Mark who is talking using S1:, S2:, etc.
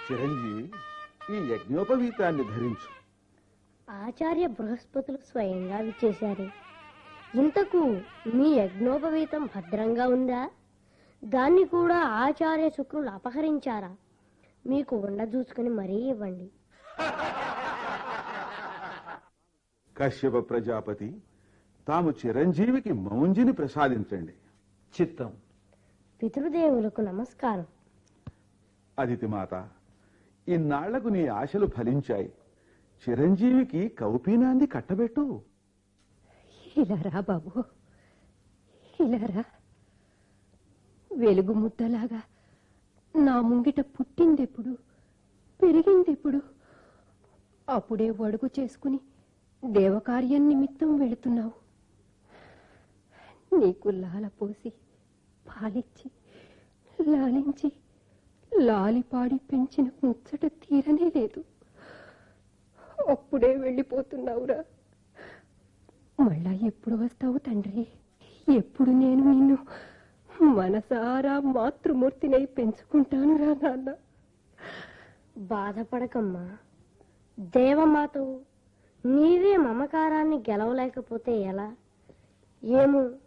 S1: చిరంజీవి ఈ యజ్ఞోపవీతాన్ని ధరించు
S2: ఆచార్య బృహస్పతులు స్వయంగా విచ్చేశారు ఇంతకు మీ యజ్ఞోపవీతం భద్రంగా ఉందా దాన్ని కూడా ఆచార్య శుక్రులు అపహరించారా మీకు ఉండ చూసుకుని మరీ ఇవ్వండి
S1: కశ్యప ప్రజాపతి తాము చిరంజీవికి మౌంజిని ప్రసాదించండి
S3: చిత్తం
S2: పితృదేవులకు నమస్కారం
S1: అదితి మాత ఇన్నాళ్లకు నీ ఆశలు ఫలించాయి చిరంజీవికి కౌపీనాన్ని కట్టబెట్టు
S4: ఇలా రా బాబు ఇలా రా వెలుగు ముద్దలాగా నా ముంగిట పుట్టిందెప్పుడు పెరిగిందెప్పుడు అప్పుడే వడుగు చేసుకుని దేవకార్యం నిమిత్తం వెళుతున్నావు నీకు లాల పోసి పాలిచ్చి లాలించి లాలిపాడి పెంచిన ముచ్చట తీరనే లేదు అప్పుడే వెళ్ళిపోతున్నావురా మళ్ళా ఎప్పుడు వస్తావు తండ్రి ఎప్పుడు నేను నిన్ను మనసారా మాతృమూర్తినై పెంచుకుంటాను రా నాన్న
S2: బాధపడకమ్మా దేవమాతవు నీవే మమకారాన్ని గెలవలేకపోతే ఎలా ఏమో